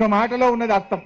ఒక్క మాటలో ఉన్నది అర్థం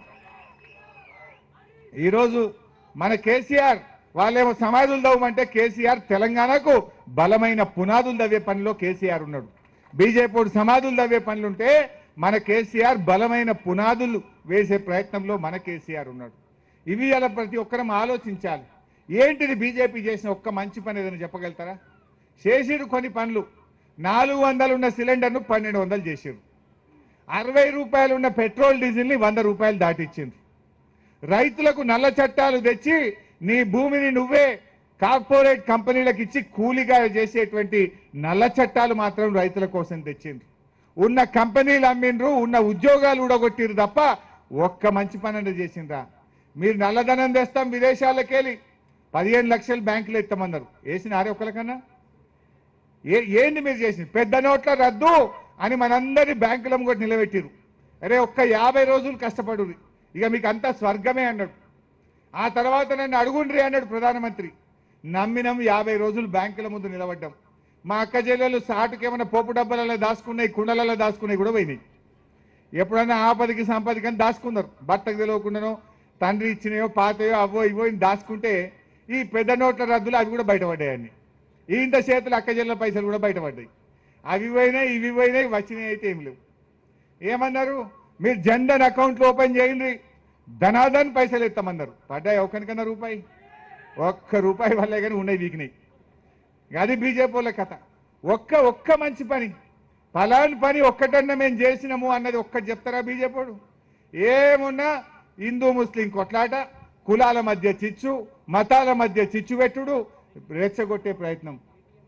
ఈరోజు మన కేసీఆర్ వాళ్ళేమో సమాధులు తవ్వమంటే కేసీఆర్ తెలంగాణకు బలమైన పునాదులు తవ్వే పనిలో కేసీఆర్ ఉన్నాడు బీజేపీ సమాధులు తవ్వే పనులుంటే మన కేసీఆర్ బలమైన పునాదులు వేసే ప్రయత్నంలో మన కేసీఆర్ ఉన్నాడు ఇవి అలా ప్రతి ఒక్కరం ఆలోచించాలి ఏంటిది బీజేపీ చేసిన ఒక్క మంచి పని ఏదైనా చెప్పగలుగుతారా చేసిరు కొన్ని పనులు నాలుగు వందలు ఉన్న సిలిండర్ను పన్నెండు వందలు చేసిరు అరవై రూపాయలు ఉన్న పెట్రోల్ డీజిల్ని వంద రూపాయలు దాటిచ్చిండ్రు రైతులకు నల్ల చట్టాలు తెచ్చి నీ భూమిని నువ్వే కార్పొరేట్ కంపెనీలకు ఇచ్చి కూలిగా చేసేటువంటి నల్ల చట్టాలు మాత్రం రైతుల కోసం తెచ్చిండ్రు ఉన్న కంపెనీలు అమ్మిండ్రు ఉన్న ఉద్యోగాలు ఊడగొట్టిరు తప్ప ఒక్క మంచి పని అనేది చేసిండ్రా మీరు నల్లధనం తెస్తాం విదేశాలకెళ్ళి పదిహేను లక్షలు బ్యాంకులు ఎత్తామన్నారు వేసినారే ఒకరికన్నా ఏ ఏంది మీరు చేసింది పెద్ద నోట్ల రద్దు అని మనందరినీ బ్యాంకుల కూడా నిలబెట్టిరు అరే ఒక్క యాభై రోజులు కష్టపడు ఇక మీకు అంతా స్వర్గమే అన్నాడు ఆ తర్వాత నన్ను అడుగుండ్రి అన్నాడు ప్రధానమంత్రి నమ్మినం యాభై రోజులు బ్యాంకుల ముందు నిలబడ్డాం మా అక్క చెల్లెలు సాటుకేమైనా పోపు డబ్బాలలో దాచుకున్నాయి కుండలలో దాచుకున్నాయి కూడా పోయినాయి ఎప్పుడైనా ఆపదకి సంపదకి అని దాచుకున్నారు భర్తకు తెలియకుండానో తండ్రి ఇచ్చినాయో పాతయో అవో ఇవో ఇన్ని దాచుకుంటే ఈ పెద్ద నోట్ల రద్దులు అవి కూడా బయటపడ్డాయని ఇంత చేతులు అక్క చెల్లెల పైసలు కూడా బయటపడ్డాయి అవి పోయినాయి ఇవి పోయినాయి వచ్చినాయి అయితే ఏం లేవు ఏమన్నారు మీరు జన్ధన్ అకౌంట్లు ఓపెన్ చేయండి ధనాధన్ పైసలు ఎత్తామన్నారు పడ్డాయి ఒకరికన్నా రూపాయి ఒక్క రూపాయి వల్లే కానీ ఉన్నాయి వీకినాయి అది బీజేపీ వాళ్ళ కథ ఒక్క ఒక్క మంచి పని ఫలాని పని ఒక్కటన్నా మేము చేసినాము అన్నది ఒక్కటి చెప్తారా బీజేపీ వాడు ఏమున్నా హిందూ ముస్లిం కొట్లాట కులాల మధ్య చిచ్చు మతాల మధ్య చిచ్చు పెట్టుడు రెచ్చగొట్టే ప్రయత్నం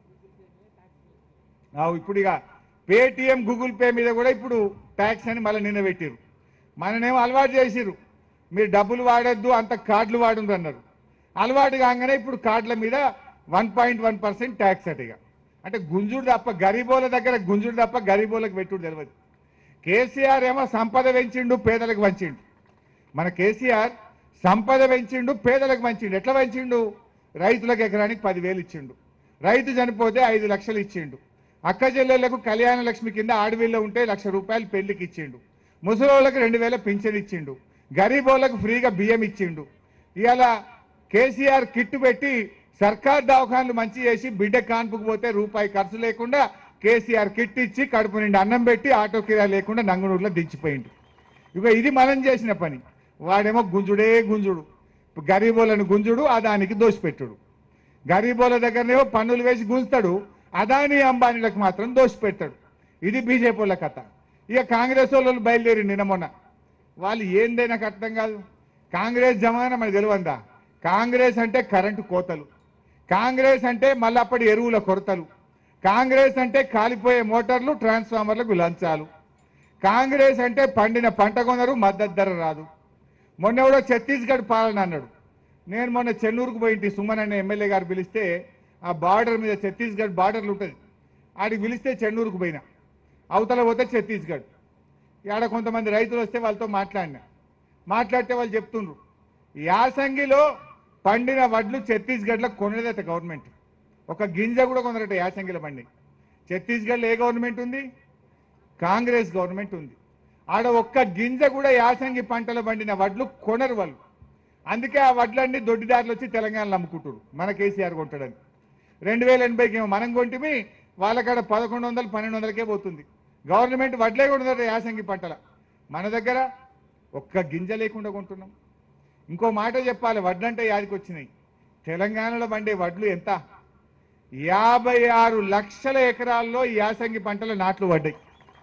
ఆవు ఇప్పుడు ఇక పేటిఎం గూగుల్ పే మీద కూడా ఇప్పుడు ట్యాక్స్ అని మళ్ళీ నిన్న పెట్టిరు మననేమో అలవాటు చేసిరు మీరు డబ్బులు వాడొద్దు అంత కార్డులు వాడుండ్రు అన్నారు అలవాటు కాగానే ఇప్పుడు కార్డుల మీద one point one percent tax అట ఇక అంటే గుంజుడు తప్ప గరీబోల దగ్గర గుంజుడు తప్ప గరీబోలకు పెట్టుడు తెలియదు కేసీఆర్ ఏమో సంపద పెంచిండు పేదలకు వంచిండు మన కేసీఆర్ సంపద పెంచిండు పేదలకు వంచిండు ఎట్లా వంచిండు రైతులకు ఎకరానికి పదివేలు ఇచ్చిండు రైతు చనిపోతే ఐదు లక్షలు ఇచ్చిండు అక్క చెల్లెళ్లకు కళ్యాణ లక్ష్మి కింద ఆడవిల్లో ఉంటే లక్ష రూపాయలు పెళ్లికి ఇచ్చిండు ముసలోళ్ళకి రెండు వేల పింఛన్ ఇచ్చిండు గరీబోళ్ళకు ఫ్రీగా బియ్యం ఇచ్చిండు ఇవాళ కేసీఆర్ కిట్టు పెట్టి సర్కార్ దవాఖాన్లు మంచి చేసి బిడ్డ కాన్పుకు పోతే రూపాయి ఖర్చు లేకుండా కేసీఆర్ కిట్ ఇచ్చి కడుపు నిండి అన్నం పెట్టి ఆటో కిరాయి లేకుండా నంగునూరులో దించిపోయిండు ఇక ఇది మనం చేసిన పని వాడేమో గుంజుడే గుంజుడు గరీబోలను గుంజుడు అదానికి దోషిపెట్టుడు గరీబోల దగ్గరనేమో పన్నులు వేసి గుంజుతాడు అదాని అంబానీలకు మాత్రం దోషిపెట్టాడు ఇది బీజేపీ వాళ్ళ కథ ఇక కాంగ్రెస్ వాళ్ళు బయలుదేరి నిన్న మొన్న వాళ్ళు ఏందైనా నాకు అర్థం కాదు కాంగ్రెస్ జమానా మనకు తెలియందా కాంగ్రెస్ అంటే కరెంటు కోతలు కాంగ్రెస్ అంటే మళ్ళప్పటి ఎరువుల కొరతలు కాంగ్రెస్ అంటే కాలిపోయే మోటార్లు ట్రాన్స్ఫార్మర్లకు లంచాలు కాంగ్రెస్ అంటే పండిన పంట కొనరు మద్దతు ధర రాదు మొన్న కూడా ఛత్తీస్గఢ్ పాలన అన్నాడు నేను మొన్న చెన్నూరుకు పోయింటి సుమన్ అనే ఎమ్మెల్యే గారు పిలిస్తే ఆ బార్డర్ మీద ఛత్తీస్గఢ్ బార్డర్లు ఉంటుంది ఆడికి పిలిస్తే చెన్నూరుకు పోయినా అవతల పోతే ఛత్తీస్గఢ్ ఆడ కొంతమంది రైతులు వస్తే వాళ్ళతో మాట్లాడినా మాట్లాడితే వాళ్ళు చెప్తుండ్రు యాసంగిలో పండిన వడ్లు ఛత్తీస్గఢ్లో కొనలేదట గవర్నమెంట్ ఒక గింజ కూడా కొనరట యాసంగిలో పండి ఛత్తీస్గఢ్లో ఏ గవర్నమెంట్ ఉంది కాంగ్రెస్ గవర్నమెంట్ ఉంది ఆడ ఒక్క గింజ కూడా యాసంగి పంటలు పండిన వడ్లు కొనరు వాళ్ళు అందుకే ఆ వడ్లన్నీ దొడ్డిదారులు వచ్చి తెలంగాణలో అమ్ముకుంటారు మన కేసీఆర్ కొంటాడని రెండు వేల ఎనభైకి ఏమో మనం కొంటిమి వాళ్ళకాడ పదకొండు వందలు పన్నెండు వందలకే పోతుంది గవర్నమెంట్ వడ్లే కొడుతుంది యాసంగి పంటల మన దగ్గర ఒక్క గింజ లేకుండా కొంటున్నాం ఇంకో మాట చెప్పాలి వడ్లంటే యాదికి వచ్చినాయి తెలంగాణలో పండే వడ్లు ఎంత యాభై ఆరు లక్షల ఎకరాల్లో ఈ యాసంగి పంటల నాట్లు పడ్డాయి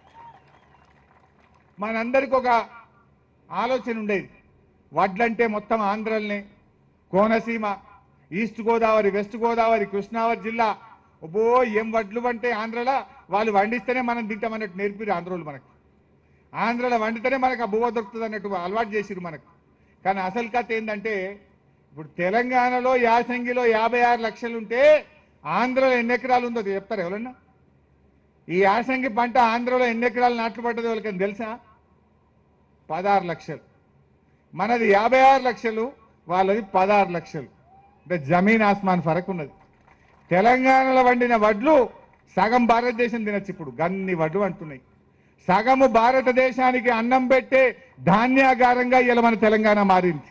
మనందరికి ఒక ఆలోచన ఉండేది వడ్లంటే మొత్తం ఆంధ్రల్ని కోనసీమ ఈస్ట్ గోదావరి వెస్ట్ గోదావరి కృష్ణావరి జిల్లా ఓబో ఏం వడ్లు అంటే ఆంధ్రలో వాళ్ళు వండిస్తేనే మనం తింటామన్నట్టు నేర్పిరు ఆంధ్రోళ్ళు మనకు ఆంధ్రలో వండితేనే మనకు ఆ బువ్వ దొరుకుతుంది అన్నట్టు అలవాటు చేసిరు మనకు కానీ అసలు కథ ఏంటంటే ఇప్పుడు తెలంగాణలో యాసంగిలో యాభై ఆరు లక్షలు ఉంటే ఆంధ్రలో ఎన్ని ఎకరాలు ఉందో చెప్తారు ఎవరన్నా ఈ యాసంగి పంట ఆంధ్రలో ఎన్ని ఎకరాలు నాట్లు పడ్డదో వాళ్ళకి తెలుసా పదహారు లక్షలు మనది యాభై ఆరు లక్షలు వాళ్ళది పదహారు లక్షలు అంటే జమీన్ ఆస్మాన్ ఫరక్ ఉన్నది తెలంగాణలో వండిన వడ్లు సగం భారతదేశం తినచ్చు ఇప్పుడు గన్ని వడ్లు అంటున్నాయి సగము భారతదేశానికి అన్నం పెట్టే ధాన్యాగారంగా ఇలా మన తెలంగాణ మారింది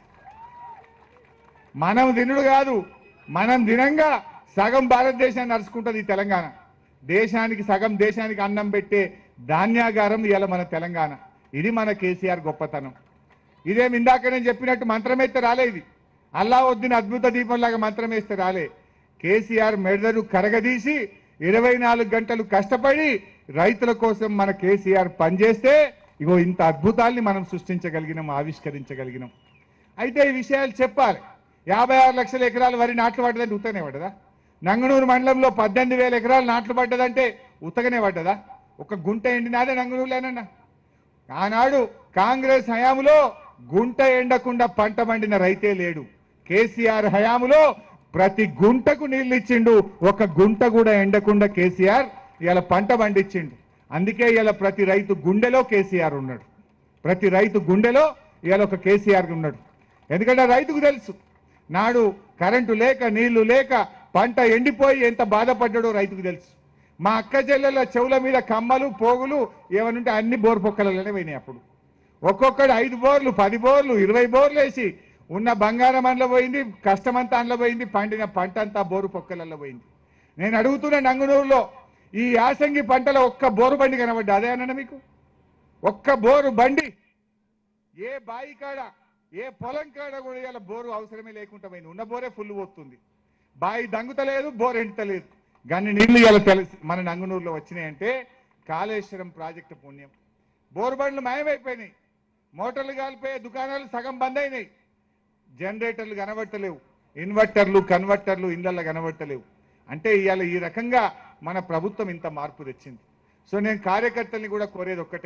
మనం తినుడు కాదు మనం దినంగా సగం భారతదేశాన్ని నడుచుకుంటుంది ఈ తెలంగాణ దేశానికి సగం దేశానికి అన్నం పెట్టే ధాన్యాగారం ఇవాళ మన తెలంగాణ ఇది మన కేసీఆర్ గొప్పతనం ఇదేం ఇందాక నేను చెప్పినట్టు మంత్రమైతే రాలే ఇది అల్లావుద్దీన్ అద్భుత దీపంలాగా మంత్రం వేస్తే రాలే కేసీఆర్ మెడలు కరగదీసి ఇరవై నాలుగు గంటలు కష్టపడి రైతుల కోసం మన కేసీఆర్ పనిచేస్తే ఇగో ఇంత అద్భుతాల్ని మనం సృష్టించగలిగినాం ఆవిష్కరించగలిగినాం అయితే ఈ విషయాలు చెప్పాలి యాభై ఆరు లక్షల ఎకరాల వరి నాట్లు పడ్డదంటే ఉత్తగనే పడ్డదా నంగనూరు మండలంలో పద్దెనిమిది వేల ఎకరాలు నాట్లు పడ్డదంటే ఉత్తగనే పడ్డదా ఒక గుంట ఎండినాదే నంగనూరులేనన్నా ఆనాడు కాంగ్రెస్ హయాములో గుంట ఎండకుండా పంట పండిన రైతే లేడు కేసీఆర్ హయాములో ప్రతి గుంటకు నీళ్లు ఇచ్చిండు ఒక గుంట కూడా ఎండకుండా కేసీఆర్ ఇలా పంట పండించిండు అందుకే ఇలా ప్రతి రైతు గుండెలో కేసీఆర్ ఉన్నాడు ప్రతి రైతు గుండెలో ఇవాళ ఒక కేసీఆర్ ఉన్నాడు ఎందుకంటే రైతుకు తెలుసు నాడు కరెంటు లేక నీళ్లు లేక పంట ఎండిపోయి ఎంత బాధపడ్డాడో రైతుకు తెలుసు మా అక్క చెల్లెల చెవుల మీద కమ్మలు పోగులు ఏమనుంటే అన్ని బోర్ పొక్కలలోనే పోయినాయి అప్పుడు ఒక్కొక్కడు ఐదు బోర్లు పది బోర్లు ఇరవై బోర్లు వేసి ఉన్న బంగారం అందులో పోయింది కష్టమంతా అందులో పోయింది పండిన పంట అంతా బోరు పొక్కలలో పోయింది నేను అడుగుతున్న నంగునూరులో ఈ యాసంగి పంటలో ఒక్క బోరు బండి కనబడ్డా అదే అన్న మీకు ఒక్క బోరు బండి ఏ బాయి కాడ ఏ పొలం కాడ కూడా ఇలా బోరు అవసరమే లేకుండా పోయింది ఉన్న బోరే ఫుల్ పోతుంది బాయి దంగుతలేదు బోర్ ఎంటలేదు గన్ని నీళ్లు ఇలా తెలిసి మన నంగునూరులో వచ్చినాయంటే కాళేశ్వరం ప్రాజెక్టు పుణ్యం బోరు బండ్లు మాయమైపోయినాయి మోటార్లు కాలిపోయే దుకాణాలు సగం బంద్ అయినాయి జనరేటర్లు కనబట్టలేవు ఇన్వర్టర్లు కన్వర్టర్లు ఇళ్ళల్లో కనబట్టలేవు అంటే ఇవాళ ఈ రకంగా మన ప్రభుత్వం ఇంత మార్పు తెచ్చింది సో నేను కార్యకర్తల్ని కూడా కోరేది ఒక్కటే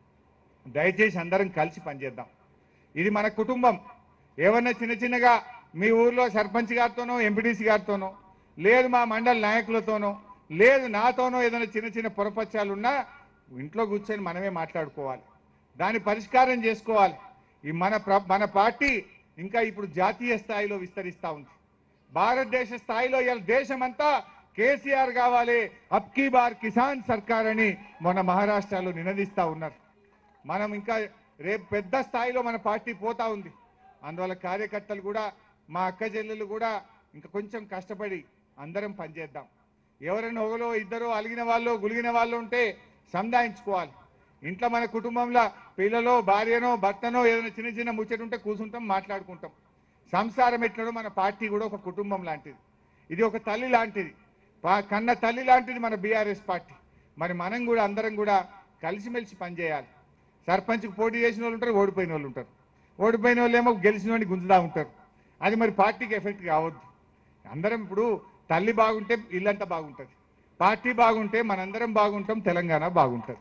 దయచేసి అందరం కలిసి పనిచేద్దాం ఇది మన కుటుంబం ఏమన్నా చిన్న చిన్నగా మీ ఊర్లో సర్పంచ్ గారితోనో ఎంపీటీసీ గారితోనో లేదు మా మండల నాయకులతోనో లేదు నాతోనో ఏదైనా చిన్న చిన్న పొరపచ్చాలు ఉన్నా ఇంట్లో కూర్చొని మనమే మాట్లాడుకోవాలి దాని పరిష్కారం చేసుకోవాలి ఈ మన ప్ర- మన పార్టీ ఇంకా ఇప్పుడు జాతీయ స్థాయిలో విస్తరిస్తా ఉంది భారతదేశ స్థాయిలో ఇవాళ దేశమంతా కేసీఆర్ కావాలి అబ్కీ బార్ కిసాన్ సర్కార్ అని మన మహారాష్ట్రలో నినదిస్తా ఉన్నారు మనం ఇంకా రేపు పెద్ద స్థాయిలో మన పార్టీ పోతా ఉంది అందువల్ల కార్యకర్తలు కూడా మా అక్క చెల్లెలు కూడా ఇంకా కొంచెం కష్టపడి అందరం పనిచేద్దాం ఎవరైనా ఒకలో ఇద్దరు అలిగిన వాళ్ళు గులిగిన వాళ్ళు ఉంటే సంధాయించుకోవాలి ఇంట్లో మన కుటుంబంలో పిల్లలో భార్యనో భర్తనో ఏదైనా చిన్న చిన్న ముచ్చట ఉంటే కూర్చుంటాం మాట్లాడుకుంటాం సంసారం ఎట్లనో మన పార్టీ కూడా ఒక కుటుంబం లాంటిది ఇది ఒక తల్లి లాంటిది పా- కన్న తల్లి లాంటిది మన బీఆర్ఎస్ పార్టీ మరి మనం కూడా అందరం కూడా కలిసిమెలిసి పనిచేయాలి సర్పంచ్కి పోటీ చేసిన వాళ్ళు ఉంటారు ఓడిపోయిన వాళ్ళు ఉంటారు ఓడిపోయిన వాళ్ళు ఏమో గెలిచిన వాడిని గుంజుదా ఉంటారు అది మరి పార్టీకి ఎఫెక్ట్ కావద్దు అందరం ఇప్పుడు తల్లి బాగుంటే ఇల్లంతా బాగుంటుంది పార్టీ బాగుంటే మనందరం బాగుంటాం తెలంగాణ బాగుంటుంది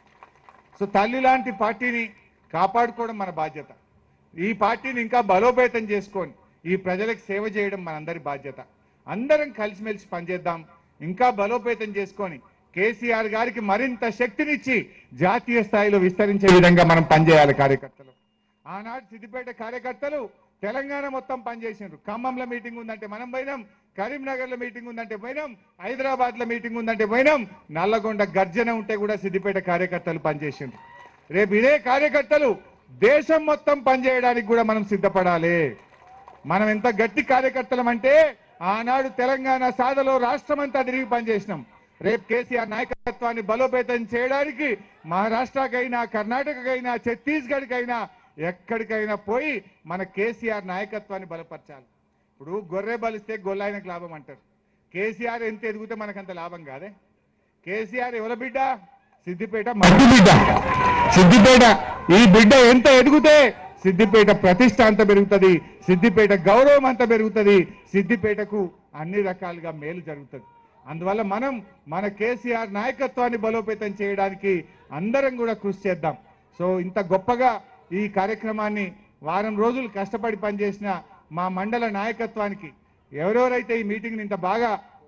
సో తల్లి లాంటి పార్టీని కాపాడుకోవడం మన బాధ్యత ఈ పార్టీని ఇంకా బలోపేతం చేసుకొని ఈ ప్రజలకు సేవ చేయడం మనందరి బాధ్యత అందరం కలిసిమెలిసి పనిచేద్దాం ఇంకా బలోపేతం చేసుకొని కేసీఆర్ గారికి మరింత శక్తినిచ్చి జాతీయ స్థాయిలో విస్తరించే విధంగా మనం పనిచేయాలి కార్యకర్తలు ఆనాడు సిద్దిపేట కార్యకర్తలు తెలంగాణ మొత్తం పనిచేసిండ్రు ఖమ్మంలో మీటింగ్ ఉందంటే మనం పోయినాం కరీంనగర్ లో మీటింగ్ ఉందంటే పోయినాం హైదరాబాద్ లో మీటింగ్ ఉందంటే పోయినాం నల్లగొండ గర్జన ఉంటే కూడా సిద్దిపేట కార్యకర్తలు పనిచేసిండ్రు రేపు ఇదే కార్యకర్తలు దేశం మొత్తం పనిచేయడానికి కూడా మనం సిద్ధపడాలి మనం ఎంత గట్టి కార్యకర్తలం అంటే ఆనాడు తెలంగాణ సాధలో రాష్ట్రమంతా తిరిగి పనిచేసినాం రేపు కేసీఆర్ నాయకత్వాన్ని బలోపేతం చేయడానికి మహారాష్ట్రకైనా కర్ణాటకకైనా ఛత్తీస్గఢ్కైనా ఎక్కడికైనా పోయి మన కేసీఆర్ నాయకత్వాన్ని బలపరచాలి ఇప్పుడు గొర్రె బలిస్తే గొల్లాయనకు లాభం అంటారు కేసీఆర్ ఎంత ఎదిగితే మనకంత లాభం కాదే కేసీఆర్ ఎవరి బిడ్డ సిద్దిపేట మంచి బిడ్డ సిద్దిపేట ఈ బిడ్డ ఎంత ఎదిగితే సిద్దిపేట ప్రతిష్ట అంత పెరుగుతుంది సిద్దిపేట గౌరవం అంత పెరుగుతుంది సిద్దిపేటకు అన్ని రకాలుగా మేలు జరుగుతుంది అందువల్ల మనం మన కేసీఆర్ నాయకత్వాన్ని బలోపేతం చేయడానికి అందరం కూడా కృషి చేద్దాం సో ఇంత గొప్పగా ఈ కార్యక్రమాన్ని వారం రోజులు కష్టపడి పనిచేసిన మా మండల నాయకత్వానికి ఎవరెవరైతే ఈ మీటింగ్ ఇంత బాగా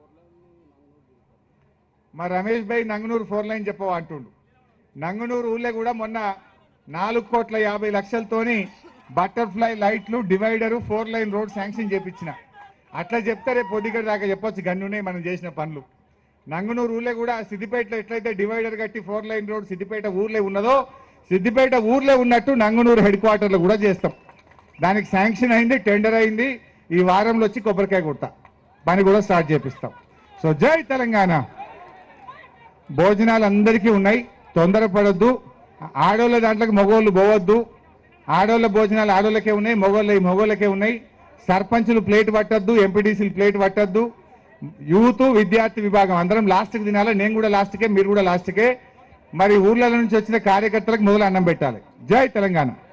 మా రమేష్ భాయ్ నంగనూరు ఫోర్ లైన్ చెప్పవా అంటుండు నంగనూరు ఊళ్ళో కూడా మొన్న నాలుగు కోట్ల యాభై లక్షలతోని బటర్ఫ్లై లైట్లు divider four lane road sanction చేపించిన అట్లా చెప్తే రేపు పొద్దుగడ దాకా చెప్పొచ్చు గన్నునే మనం చేసిన పనులు నంగనూరు ఊర్లో కూడా సిద్దిపేటలో ఎట్లయితే డివైడర్ కట్టి ఫోర్ లైన్ రోడ్ సిద్దిపేట ఊర్లో ఉన్నదో సిద్దిపేట ఊర్లో ఉన్నట్టు నంగనూరు హెడ్ క్వార్టర్లో కూడా చేస్తాం దానికి శాంక్షన్ అయింది టెండర్ అయింది ఈ వారంలో వచ్చి కొబ్బరికాయ కొడతా పని కూడా స్టార్ట్ చేపిస్తాం సో జై తెలంగాణ భోజనాలు అందరికీ ఉన్నాయి తొందరపడొద్దు ఆడోళ్ళ దాంట్లోకి మగోళ్ళు పోవద్దు ఆడోళ్ళ భోజనాలు ఆడోళ్ళకే ఉన్నాయి మగోళ్ళ మగోళ్ళకే ఉన్నాయి సర్పంచులు ప్లేట్ పట్టద్దు ఎంపీడీసీలు ప్లేట్ పట్టద్దు యూత్ విద్యార్థి విభాగం అందరం లాస్ట్కి తినాలి నేను కూడా లాస్ట్కే మీరు కూడా లాస్ట్కే మరి ఊర్ల నుంచి వచ్చిన కార్యకర్తలకు మొదలు అన్నం పెట్టాలి జై తెలంగాణ